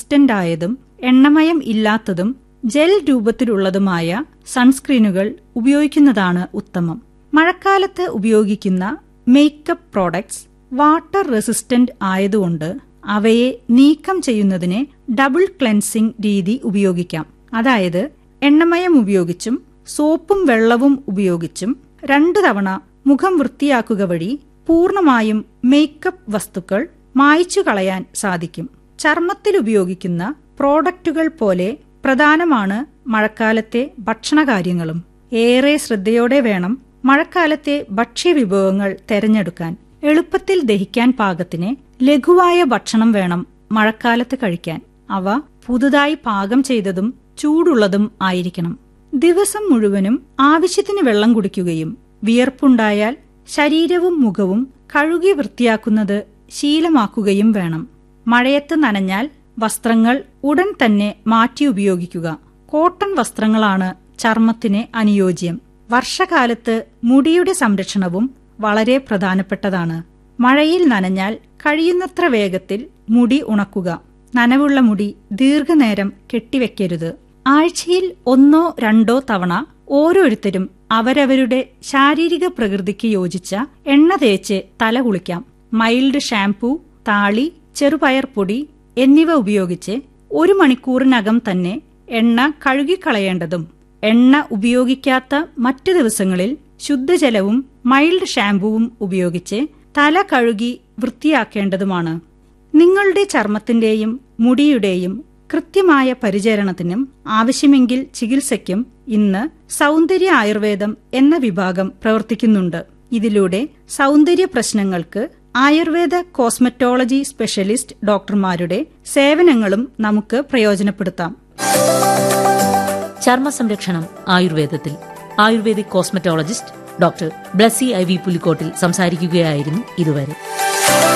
resistant ആയതും എണ്ണമയം ഇല്ലാത്തതും ജെൽ രൂപത്തിലുള്ളതുമായ സൺസ്ക്രീനുകൾ ഉപയോഗിക്കുന്നതാണ് ഉത്തമം മഴക്കാലത്ത് ഉപയോഗിക്കുന്ന മേക്കപ്പ് പ്രോഡക്ട്സ് വാട്ടർ റെസിസ്റ്റന്റ് ആയതുകൊണ്ട് അവയെ നീക്കം ചെയ്യുന്നതിന് ഡബിൾ ക്ലെൻസിംഗ് രീതി ഉപയോഗിക്കാം അതായത് എണ്ണമയം ഉപയോഗിച്ചും സോപ്പും വെള്ളവും ഉപയോഗിച്ചും രണ്ടു തവണ മുഖം വൃത്തിയാക്കുക വഴി പൂർണ്ണമായും മേക്കപ്പ് വസ്തുക്കൾ മായ്ച്ചു കളയാൻ സാധിക്കും ചർമ്മത്തിൽ ഉപയോഗിക്കുന്ന പ്രോഡക്റ്റുകൾ പോലെ പ്രധാനമാണ് മഴക്കാലത്തെ ഭക്ഷണകാര്യങ്ങളും ഏറെ ശ്രദ്ധയോടെ വേണം മഴക്കാലത്തെ ഭക്ഷ്യവിഭവങ്ങൾ തെരഞ്ഞെടുക്കാൻ എളുപ്പത്തിൽ ദഹിക്കാൻ പാകത്തിന് ലഘുവായ ഭക്ഷണം വേണം മഴക്കാലത്ത് കഴിക്കാൻ അവ പുതുതായി പാകം ചെയ്തതും ചൂടുള്ളതും ആയിരിക്കണം ദിവസം മുഴുവനും ആവശ്യത്തിന് വെള്ളം കുടിക്കുകയും വിയർപ്പുണ്ടായാൽ ശരീരവും മുഖവും കഴുകി വൃത്തിയാക്കുന്നത് ശീലമാക്കുകയും വേണം മഴയത്ത് നനഞ്ഞാൽ വസ്ത്രങ്ങൾ ഉടൻ തന്നെ മാറ്റി ഉപയോഗിക്കുക കോട്ടൺ വസ്ത്രങ്ങളാണ് ചർമ്മത്തിന് അനുയോജ്യം വർഷകാലത്ത് മുടിയുടെ സംരക്ഷണവും വളരെ പ്രധാനപ്പെട്ടതാണ് മഴയിൽ നനഞ്ഞാൽ കഴിയുന്നത്ര വേഗത്തിൽ മുടി ഉണക്കുക നനവുള്ള മുടി ദീർഘനേരം കെട്ടിവെക്കരുത് ആഴ്ചയിൽ ഒന്നോ രണ്ടോ തവണ ഓരോരുത്തരും അവരവരുടെ ശാരീരിക പ്രകൃതിക്ക് യോജിച്ച എണ്ണ തേച്ച് തല കുളിക്കാം മൈൽഡ് ഷാംപൂ താളി ചെറുപയർ പൊടി എന്നിവ ഉപയോഗിച്ച് ഒരു മണിക്കൂറിനകം തന്നെ എണ്ണ കഴുകിക്കളയേണ്ടതും എണ്ണ ഉപയോഗിക്കാത്ത മറ്റു ദിവസങ്ങളിൽ ശുദ്ധജലവും മൈൽഡ് ഷാംപൂവും ഉപയോഗിച്ച് തല കഴുകി വൃത്തിയാക്കേണ്ടതുമാണ് നിങ്ങളുടെ ചർമ്മത്തിന്റെയും മുടിയുടെയും കൃത്യമായ പരിചരണത്തിനും ആവശ്യമെങ്കിൽ ചികിത്സയ്ക്കും ഇന്ന് സൗന്ദര്യ ആയുർവേദം എന്ന വിഭാഗം പ്രവർത്തിക്കുന്നുണ്ട് ഇതിലൂടെ സൗന്ദര്യ പ്രശ്നങ്ങൾക്ക് ആയുർവേദ കോസ്മെറ്റോളജി സ്പെഷ്യലിസ്റ്റ് ഡോക്ടർമാരുടെ സേവനങ്ങളും നമുക്ക് പ്രയോജനപ്പെടുത്താം ചർമ്മ സംരക്ഷണം ആയുർവേദത്തിൽ ayurvedic cosmetologist doctor Blessy I V Pulikottil സംസാരിക്കുകയായിരുന്നു ഇതുവരെ